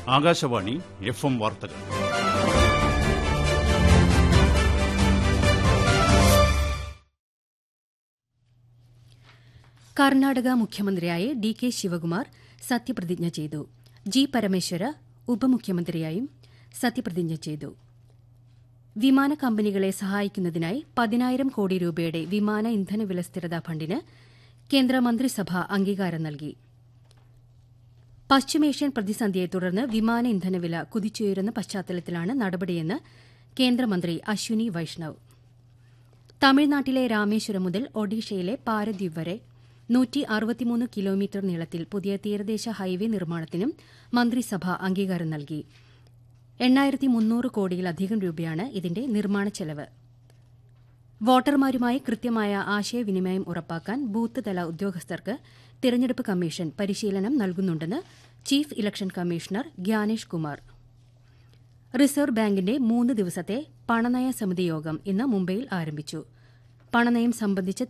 Akashvani F M വാർത്തകൾ കർണാടക മുഖ്യമന്ത്രിയായി D K Shivakumar സത്യപ്രതിജ്ഞ ചെയ്തു ജി പരമേശ്വര ഉപമുഖ്യമന്ത്രിയായും സത്യപ്രതിജ്ഞ ചെയ്തു വിമാന കമ്പനികളെ സഹായിക്കുന്നതിനായി പതിനായിരം കോടി രൂപയുടെ വിമാന ഇന്ധന വില സ്ഥിരതാ ഫണ്ടിന് കേന്ദ്രമന്ത്രിസഭ അംഗീകാരം നൽകി പശ്ചിമേഷ്യൻ പ്രതിസന്ധിയെ തുടർന്ന് വിമാന ഇന്ധനവില കുതിച്ചുയരുന്ന പശ്ചാത്തലത്തിലാണ് നടപടിയെന്ന് കേന്ദ്രമന്ത്രി അശ്വിനി വൈഷ്ണവ് തമിഴ്നാട്ടിലെ രാമേശ്വരം മുതൽ ഒഡീഷയിലെ പാരദ്വീപ് വരെ നൂറ്റി അറുപത്തിമൂന്ന് കിലോമീറ്റർ നീളത്തിൽ പുതിയ തീരദേശ ഹൈവേ നിർമ്മാണത്തിനും മന്ത്രിസഭ അംഗീകാരം നൽകി എണ്ണായിരത്തി മുന്നൂറ് കോടിയിലധികം രൂപയാണ് ഇതിന്റെ നിർമ്മാണ ചെലവ് വോട്ടർമാരുമായി കൃത്യമായ ആശയവിനിമയം ഉറപ്പാക്കാൻ ബൂത്ത് തല ഉദ്യോഗസ്ഥർക്ക് തിരഞ്ഞെടുപ്പ് കമ്മീഷൻ പരിശീലനം നൽകുന്നുണ്ടെന്ന് chief election commissioner Gyanesh Kumar reserve ബാങ്കിന്റെ മൂന്ന് ദിവസത്തെ പണനയ സമിതി യോഗം ഇന്ന് മുംബൈയിൽ ആരംഭിച്ചു പണനയം സംബന്ധിച്ച